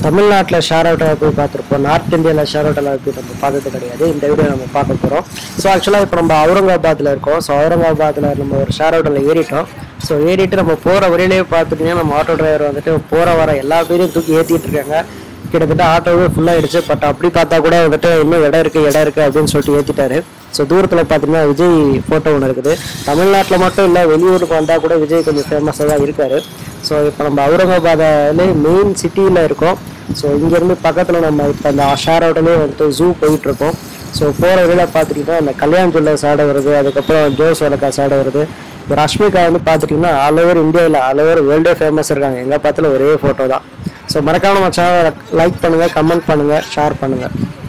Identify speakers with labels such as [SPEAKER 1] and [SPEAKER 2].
[SPEAKER 1] தமிழ்நாட்டில் ஷேர் அவுட்டாக போய் பார்த்துருப்போம் நார்த் இந்தியாவில் ஷேர் அவுட்டில் போய் நம்ம பார்த்தது கிடையாது இந்த வீடியோ நம்ம பார்க்க போகிறோம் ஸோ ஆக்சுவலாக இப்போ நம்ம அவுரங்காபாத்தில் இருக்கோம் ஸோ அவுரங்காபாத்தில் நம்ம ஒரு ஷேர் அவுட்டில் ஏறிட்டோம் ஸோ ஏறிட்டு நம்ம போகிற வழியிலேயே பார்த்துட்டிங்கன்னா நம்ம ஆட்டோ டிரைவர் வந்துட்டு போகிற வர எல்லா பேரையும் தூக்கி ஏற்றிட்டு இருக்காங்க கிட்டத்தட்ட ஆட்டோவே ஃபுல்லாகிடுச்சு பட் அப்படி பார்த்தா கூட வந்துட்டு இன்னும் இடம் இருக்குது இடம் இருக்குது அப்படின்னு சொல்லிட்டு ஏற்றிட்டாரு ஸோ தூரத்தில் பார்த்தீங்கன்னா விஜய் ஃபோட்டோ ஒன்று இருக்குது தமிழ்நாட்டில் மட்டும் இல்லை வெளியூருக்கு வந்தால் கூட விஜய் கொஞ்சம் ஃபேமஸாக தான் இருக்காரு ஸோ இப்போ நம்ம அவுரங்காபாத்லே மெயின் சிட்டியில் இருக்கோம் ஸோ இங்கேருந்து பக்கத்தில் நம்ம இப்போ அந்த ஷேர் ஹோட்டலே வந்துட்டு ஜூ போயிட்டுருக்கோம் ஸோ போகிற வழியில் பார்த்துட்டிங்கன்னா அந்த கல்யாண் ஜுவல்லர்ஸ் ஆட வருது அதுக்கப்புறம் ஜோஸ் வலக்காஸ் ஆட வருது இப்போ ரஷ்மிகா வந்து பார்த்துட்டிங்கன்னா ஆல் ஓவர் இந்தியாவில் ஆல் ஓவர் வேர்ல்டே ஃபேமஸ் இருக்காங்க எங்கே பார்த்தாலும் ஒரே ஃபோட்டோ தான் ஸோ மறக்காம நம்ம சேனலை லைக் பண்ணுங்கள் கமெண்ட் பண்ணுங்கள் ஷேர் பண்ணுங்கள்